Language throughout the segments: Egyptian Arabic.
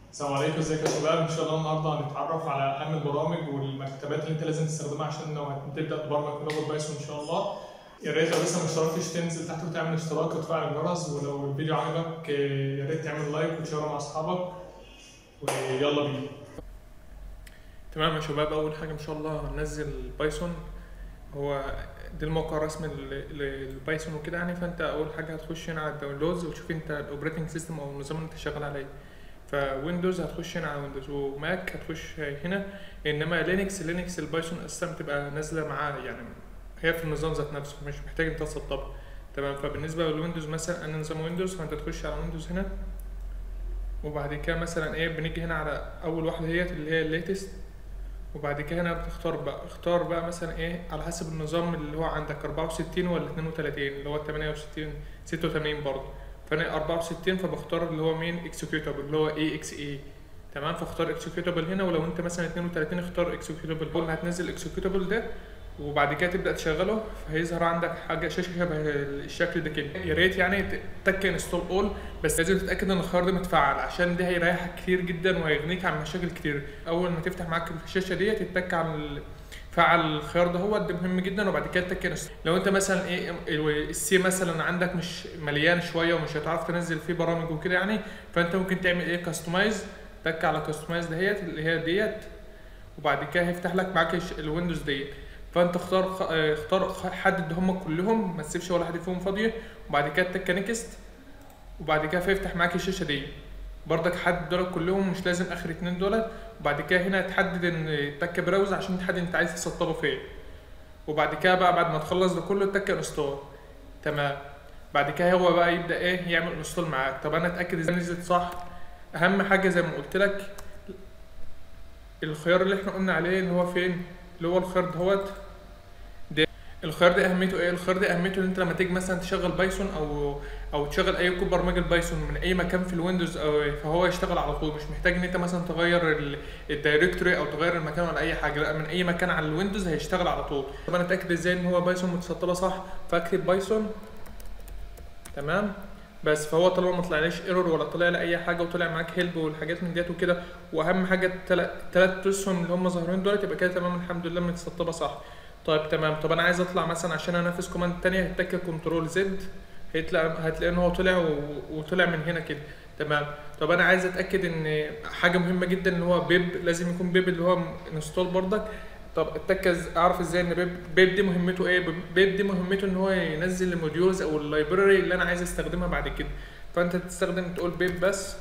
السلام عليكم ازيكم يا شباب ان شاء الله النهارده هنتعرف على اهم البرامج والمكتبات اللي انت لازم تستخدمها عشان لو هتبدا تبرمج بلغه بايثون ان شاء الله يا ريت لو لسه ما اشتركتش تنزل تحت وتعمل اشتراك وتفعل الجرس ولو الفيديو عجبك آه، يا ريت تعمل لايك وتشيره مع اصحابك ويلا بينا تمام يا شباب اول حاجه ان شاء الله هننزل بايثون هو ده الموقع الرسمي لل- للبايثون وكده يعني فانت اول حاجه هتخش هنا على الداونلودز وتشوف انت الاوبريتنج سيستم او النظام اللي انت شغال عليه فويندوز هتخش هنا على ويندوز وماك هتخش هنا انما لينكس لينكس البايثون اساسا بتبقى نازله معاه يعني هي في النظام ذات نفسه مش محتاج انت تسطبها تمام فبالنسبه للويندوز مثلا انا نظام ويندوز فانت تخش على ويندوز هنا وبعد كده مثلا ايه بنيجي هنا على اول واحده ديت اللي هي الليتست وبعد كده هنا بتختار بقى اختار بقى مثلا ايه على حسب النظام اللي هو عندك 64 ولا 32 اللي هو 68 86 برضه فانا 64 فبختار اللي هو مين اكسكيوتابل اللي هو اي اكس اي تمام فاختار اكسكيوتابل هنا ولو انت مثلا 32 اختار اكسكيوتابل هو اللي هتنزل الاكسكيوتابل ده وبعد كده تبدا تشغله فهيظهر عندك حاجه شاشه شبه الشكل ده كده يا ريت يعني تتك انستول اول بس لازم تتاكد ان الخيار ده متفعل عشان ده هيريحك كتير جدا وهيغنيك عن مشاكل كتير اول ما تفتح معاك الشاشه دي تتك على ال- فعل الخيار ده هو ده مهم جدا وبعد كده تتك انستول لو انت مثلا ايه السي مثلا عندك مش مليان شويه ومش هتعرف تنزل فيه برامج وكده يعني فانت ممكن تعمل ايه كاستمايز تك على كاستمايز دهيت اللي هي ديت وبعد كده هيفتح لك معاك الش- الويندوز ديت فانت اختار خ- اه، اختار خ- حدد هم كلهم ما تسيبش ولا حد فيهم فاضيه وبعد كده تك نيكست وبعد كده فيفتح معاك الشاشه دي برضك حدد دول كلهم مش لازم اخر اتنين دول وبعد كده هنا تحدد ان تك براوز عشان تحدد انت عايز تسطبه فين وبعد كده بقى بعد ما تخلص ده كله تك انستول تمام بعد كده هو بقى يبدا ايه يعمل انستول معاك طب انا اتاكد ازاي نزلت صح اهم حاجه زي ما قلت لك الخيار اللي احنا قلنا عليه ان هو فين اللي هو الخيار دهوت ده الخيار ده اهميته ايه الخيار ده اهميته ان انت لما تيجي مثلا تشغل بايثون او او تشغل اي كود برمجه بايثون من اي مكان في الويندوز او فهو يشتغل على طول مش محتاج ان انت مثلا تغير ال- الدايركتوري او تغير المكان ولا اي حاجه لا من اي مكان على الويندوز هيشتغل على طول طب انا اتاكد ازاي ان هو بايثون متسطبه صح فاكتب بايثون تمام بس فهو طالما ما طلعليش ايرور ولا طلع لي اي حاجه وطلع معاك هيلب والحاجات من ديت وكده واهم حاجه الثلاث اسهم اللي هم ظاهرين دول يبقى كده تمام الحمد لله متسطبه صح طيب تمام طب انا عايز اطلع مثلا عشان انفذ كوماند تانية هتك كنترول زد هيطلع هتلاقي ان هو طلع و- وطلع من هنا كده تمام طب انا عايز اتاكد ان حاجه مهمه جدا ان هو بيب لازم يكون بيب اللي هو انستول برضك طب اتاكد اعرف ازاي ان بيب بيب دي مهمته ايه بيب دي مهمته ان هو ينزل الموديولز او اللايبراري اللي انا عايز استخدمها بعد كده فانت تستخدم تقول بيب بس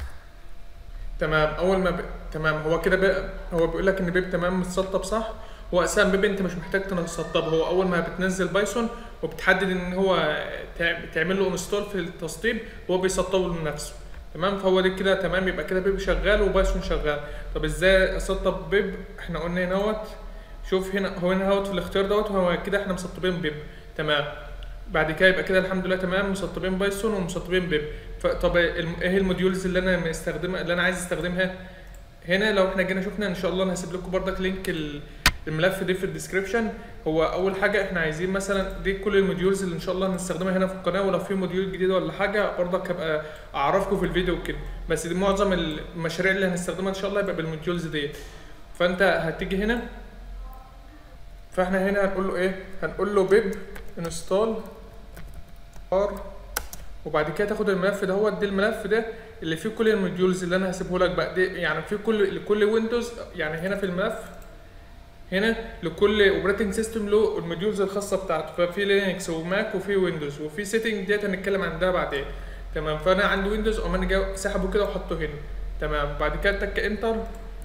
تمام اول ما ب... تمام هو كده بقى هو بيقول لك ان بيب تمام متسطب صح هو اساسا بيب انت مش محتاج تسطبه هو اول ما بتنزل بايثون وبتحدد ان هو تع- تعمل له انستول في التسطيب هو بيسطبه لنفسه تمام فهو دي كده تمام يبقى كده بيب شغال وبايثون شغال طب ازاي اسطب بيب احنا قلنا هنا اهوت شوف هنا هو هنا اهوت في الاختيار دوت هو كده احنا مسطبين بيب تمام بعد كده يبقى كده الحمد لله تمام مسطبين بايثون ومسطبين بيب فطب الم- ايه الموديولز اللي انا مستخدمها اللي انا عايز استخدمها هنا لو احنا جينا شفنا ان شاء الله انا هسيب لكم برضك لينك ال- الملف دي في الديسكربشن هو اول حاجه احنا عايزين مثلا دي كل الموديولز اللي ان شاء الله هنستخدمها هنا في القناه ولو في موديول جديد ولا حاجه برضك هبقى اعرفكم في الفيديو كده بس دي معظم المشاريع اللي هنستخدمها ان شاء الله يبقى بالموديولز ديت فانت هتيجي هنا فاحنا هنا هنقول له ايه هنقول له بيب انستول ار وبعد كده تاخد الملف ده هو دي الملف ده اللي فيه كل الموديولز اللي انا هسيبه لك بقى دي يعني في كل لكل ويندوز يعني هنا في الملف هنا لكل اوبريتنج سيستم له الموديولز الخاصه بتاعته ففي لينكس وماك وفي ويندوز وفي سيتنج ديت هنتكلم عن ده بعدين تمام فانا عندي ويندوز اقوم انا جاي سحبه كده وحطه هنا تمام بعد كده تك انتر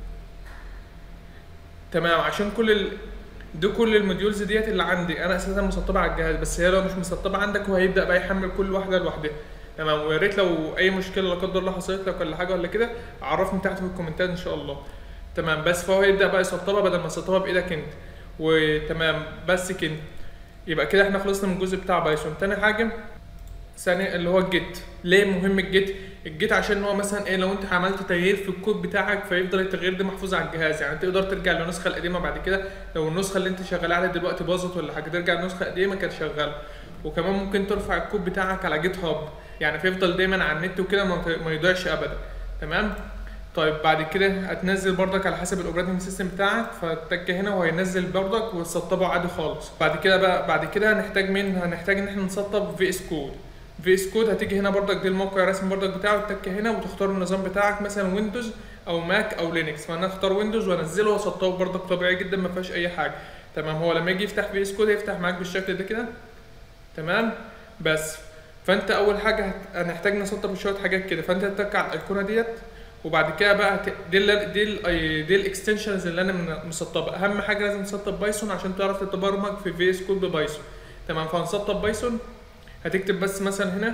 تمام عشان كل ال... دي كل الموديولز ديت اللي عندي انا اساسا مسطبه على الجهاز بس هي لو مش مسطبه عندك هو هيبدا بقى يحمل كل واحده لوحدها تمام ويا ريت لو اي مشكله لا قدر الله حصلت لك ولا حاجه ولا كده عرفني تحت في الكومنتات ان شاء الله تمام بس فهو يبدا بقى يسطبها بدل ما يسطبها بايدك انت وتمام بس كده يبقى كده احنا خلصنا من الجزء بتاع بايثون تاني حاجه ثاني اللي هو الجيت ليه مهم الجيت الجيت عشان هو مثلا ايه لو انت عملت تغيير في الكود بتاعك فيفضل التغيير ده محفوظ على الجهاز يعني تقدر ترجع للنسخه القديمه بعد كده لو النسخه اللي انت شغال عليها دلوقتي باظت ولا حاجه ترجع للنسخه القديمه كانت شغاله وكمان ممكن ترفع الكود بتاعك على جيت هاب يعني فيفضل دايما على النت وكده ما ما يضيعش ابدا تمام طيب بعد كده هتنزل برضك على حسب الاوبريتنج سيستم بتاعك فتك هنا وهينزل برضك وتسطبه عادي خالص بعد كده بقى بعد كده هنحتاج مين هنحتاج ان احنا نسطب في اس كود في اس كود هتيجي هنا برضك دي الموقع الرسمي برضك بتاعه تك هنا وتختار النظام بتاعك مثلا ويندوز او ماك او لينكس فانا اختار ويندوز وانزله واسطبه برضك طبيعي جدا ما فيهاش اي حاجه تمام هو لما يجي يفتح في اس كود هيفتح معاك بالشكل ده كده تمام بس فانت اول حاجه هت- هنحتاج نسطب شويه حاجات كده فانت هتتك على الايقونه ديت وبعد كده بقى هت... دي ال دي ال دي الاكستنشنز اللي انا من- مسطبها اهم حاجه لازم تسطب بايثون عشان تعرف تتبرمج في في اس كود ببايثون تمام فهنسطب بايثون هتكتب بس مثلا هنا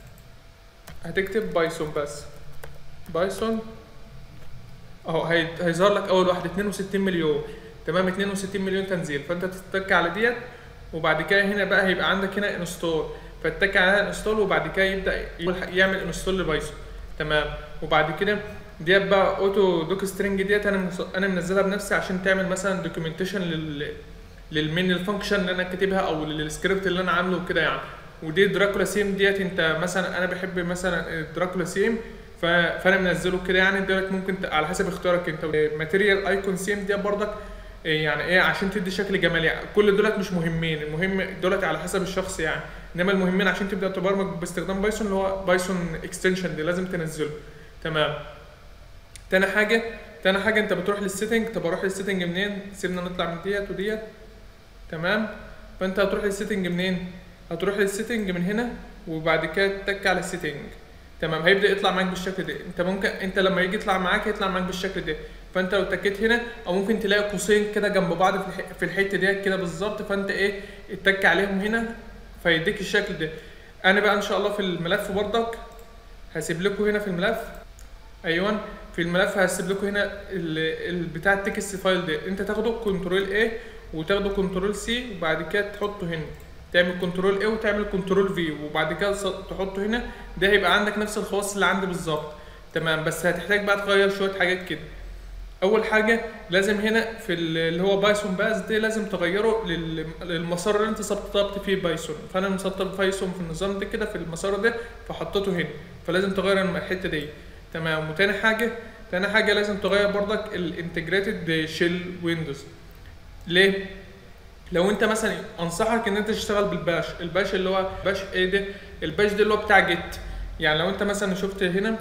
هتكتب بايثون بس بايثون اهو هي- هيظهر لك اول واحده 62 مليون تمام 62 مليون تنزيل فانت تتك على ديت وبعد كده هنا بقى هيبقى عندك هنا انستول فتتك على انستول وبعد كده يبدا يعمل انستول لبايثون تمام وبعد كده ديت بقى اوتو دوك سترينج ديت انا منز- انا منزلها بنفسي عشان تعمل مثلا دوكيومنتيشن لل للمين الفانكشن اللي انا كاتبها او للسكريبت اللي انا عامله وكده يعني ودي دراكولا سيم ديت انت مثلا انا بحب مثلا دراكولا سيم ف- فانا منزله كده يعني ديت ممكن ت- على حسب اختيارك انت ماتيريال ايكون سيم ديت برضك إيه يعني ايه عشان تدي شكل جمالي يعني كل دولت مش مهمين المهم دولت على حسب الشخص يعني انما المهمين عشان تبدا تبرمج باستخدام بايثون اللي هو بايثون اكستنشن دي لازم تنزله تمام تاني حاجه تاني حاجه انت بتروح للسيتنج طب اروح للسيتنج منين سيبنا نطلع من ديت وديت تمام فانت هتروح للسيتنج منين هتروح للسيتنج من هنا وبعد كده تتك على السيتنج تمام هيبدا يطلع معاك بالشكل ده انت ممكن انت لما يجي يطلع معاك هيطلع معاك بالشكل ده فانت لو تكيت هنا او ممكن تلاقي قوسين كده جنب بعض في الح- في الحته ديت كده بالظبط فانت ايه اتك عليهم هنا فيديك الشكل ده انا بقى ان شاء الله في الملف برضك هسيب لكم هنا في الملف ايوه في الملف هسيب لكم هنا ال- ال- بتاع التكست فايل ده انت تاخده كنترول A وتاخده كنترول سي وبعد كده تحطه هنا تعمل كنترول A وتعمل كنترول في وبعد كده ص- تحطه هنا ده هيبقى عندك نفس الخواص اللي عندي بالظبط تمام بس هتحتاج بقى تغير شويه حاجات كده اول حاجه لازم هنا في ال- اللي هو بايثون باس ده لازم تغيره لل- للمسار اللي انت سطبت فيه بايثون فانا مسطب بايثون في النظام ده كده في المسار ده فحطيته هنا فلازم تغير الم- الحته دي تمام وتاني حاجه تاني حاجه لازم تغير برضك الانتجريتد شيل ويندوز ليه لو انت مثلا انصحك ان انت تشتغل بالباش الباش اللي هو باش ايه ده الباش ده اللي هو بتاع جيت يعني لو انت مثلا شفت هنا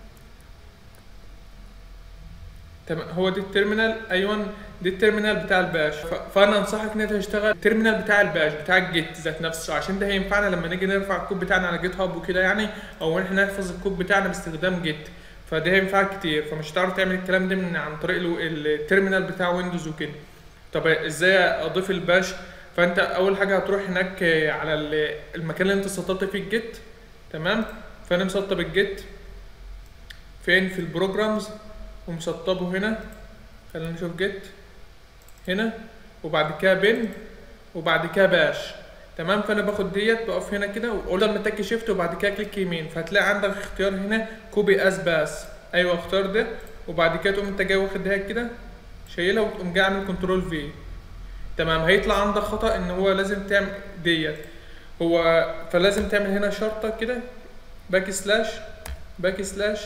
تمام هو دي التيرمينال ايوه دي التيرمينال بتاع الباش ف- فانا انصحك ان انت تشتغل التيرمينال بتاع الباش بتاع الجيت ذات نفسه عشان ده هينفعنا لما نيجي نرفع الكود بتاعنا على جيت هاب وكده يعني او ان احنا نحفظ الكود بتاعنا باستخدام جيت فده هينفعك كتير فمش هتعرف تعمل الكلام ده من عن طريق الو- التيرمينال بتاع ويندوز وكده طب ازاي اضيف الباش فانت اول حاجه هتروح هناك على ال- المكان اللي انت سطبت فيه الجيت تمام فانا مسطب الجيت فين في البروجرامز ومسطبه هنا خلينا نشوف جيت هنا وبعد كده بن وبعد كده باش تمام فانا باخد ديت بقف هنا كده واقول لما تك شيفت وبعد كده كليك يمين فهتلاقي عندك اختيار هنا كوبي از باس ايوه اختار ده وبعد كده تقوم انت جاي واخد ديت كده شايلها وتقوم جاي عامل كنترول في تمام هيطلع عندك خطا ان هو لازم تعمل ديت هو فلازم تعمل هنا شرطه كده باك سلاش باك سلاش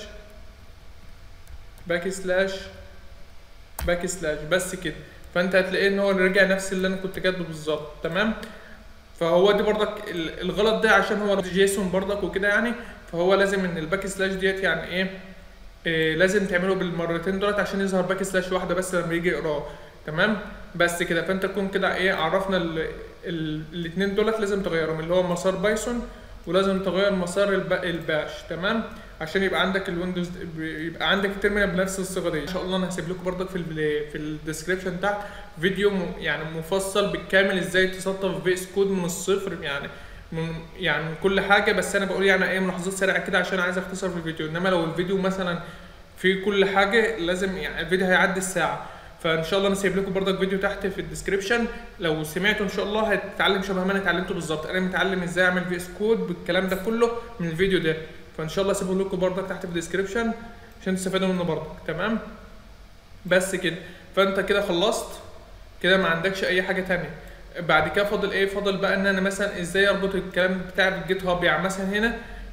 باك سلاش باك سلاش بس كده فانت هتلاقيه ان هو رجع نفس اللي انا كنت كاتبه بالظبط تمام فهو دي برضك ال- الغلط ده عشان هو جيسون برضك وكده يعني فهو لازم ان الباك سلاش ديت يعني ايه, إيه لازم تعمله بالمرتين دولت عشان يظهر باك سلاش واحده بس لما يجي يقراه تمام بس كده فانت تكون كده ايه عرفنا ال- ال- الاتنين دولت لازم تغيرهم اللي هو مسار بايثون ولازم تغير مسار الب- الباش تمام عشان يبقى عندك الويندوز يبقى عندك التيرمينال بنفس الصيغه دي ان شاء الله انا هسيب لكم برضك في ال في الديسكربشن تحت فيديو م- يعني مفصل بالكامل ازاي تسطب في اس كود من الصفر يعني من يعني من كل حاجه بس انا بقول يعني ايه ملاحظات سريعه كده عشان عايز اختصر في الفيديو انما لو الفيديو مثلا في كل حاجه لازم يعني الفيديو هيعدي الساعه فان شاء الله انا سايب لكم برضك فيديو تحت في الديسكربشن لو سمعتوا ان شاء الله هتتعلم شبه ما انا اتعلمته بالظبط انا متعلم ازاي اعمل في اس كود بالكلام ده كله من الفيديو ده فان شاء الله اسيبه لكم برضك تحت في الديسكربشن عشان تستفادوا منه برضك تمام بس كده فانت كده خلصت كده ما عندكش اي حاجه تانية بعد كده فاضل ايه فاضل بقى ان انا مثلا ازاي اربط الكلام بتاع الجيت هاب يعني مثلا هنا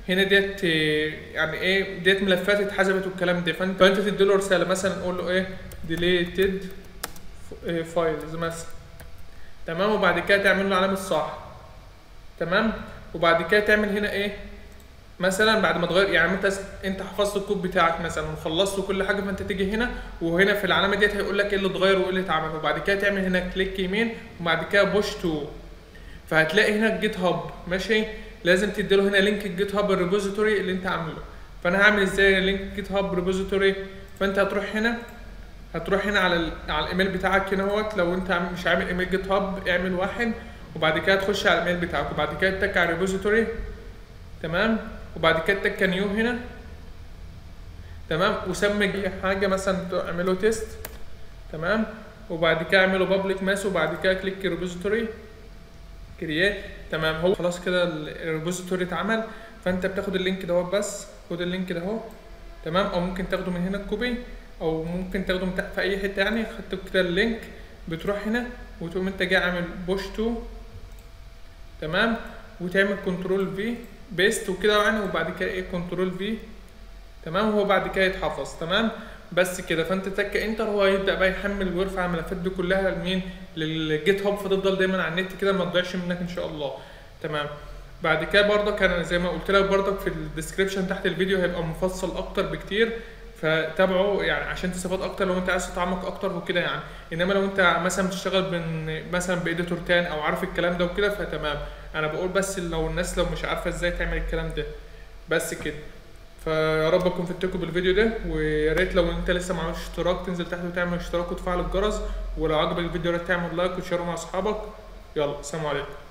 هنا ديت آه، يعني ايه ديت ملفات اتحذفت والكلام ده فانت فانت تدي له رساله مثلا قول له ايه ديليتد فايلز مثلا تمام وبعد كده تعمل له علامه صح تمام وبعد كده تعمل هنا ايه مثلا بعد ما تغير يعني انت انت حفظت الكود بتاعك مثلا وخلصت كل حاجه فانت تيجي هنا وهنا في العلامه ديت هيقول لك ايه اللي اتغير وايه اللي اتعمل وبعد كده تعمل هنا كليك يمين وبعد كده بوش تو فهتلاقي هنا الجيت هاب ماشي لازم تدي له هنا لينك الجيت هاب الريبوزيتوري اللي انت عامله فانا هعمل ازاي لينك جيت هاب ريبوزيتوري فانت هتروح هنا هتروح هنا على ال... على الايميل بتاعك هنا اهوت لو انت عامل- مش عامل ايميل جيت هاب اعمل واحد وبعد كده تخش على الايميل بتاعك وبعد كده تك على الريبوزيتوري تمام وبعد كده تك نيو هنا تمام وسمي اي حاجه مثلا اعمله تيست تمام وبعد كده اعمله بابليك ماس وبعد كده كليك ريبوزيتوري كريات تمام هو خلاص كده الريبوزيتوري اتعمل فانت بتاخد اللينك ده بس خد اللينك ده اهو تمام او ممكن تاخده من هنا كوبي او ممكن تاخده من تحت في اي حته يعني خدت كده اللينك بتروح هنا وتقوم انت جاي عامل بوش تو تمام وتعمل كنترول في بيست وكده يعني وبعد كده ايه كنترول في تمام وهو بعد كده يتحفظ تمام بس كده فانت تك انتر هو يبدا بقى يحمل ويرفع الملفات دي كلها لمين للجيت هاب فتفضل دايما على النت كده ما تضيعش منك ان شاء الله تمام بعد كده برضك انا زي ما قلت لك برضك في الديسكريبشن تحت الفيديو هيبقى مفصل اكتر بكتير فتابعه يعني عشان تستفاد اكتر لو انت عايز تتعمق اكتر وكده يعني انما لو انت مثلا بتشتغل من مثلا باديتور تاني او عارف الكلام ده وكده فتمام انا بقول بس لو الناس لو مش عارفه ازاي تعمل الكلام ده بس كده فيا رب اكون فدتكم بالفيديو ده ويا ريت لو انت لسه ما عملتش اشتراك تنزل تحت وتعمل اشتراك وتفعل الجرس ولو عجبك الفيديو يا ريت تعمل لايك وتشيره مع اصحابك يلا سلام عليكم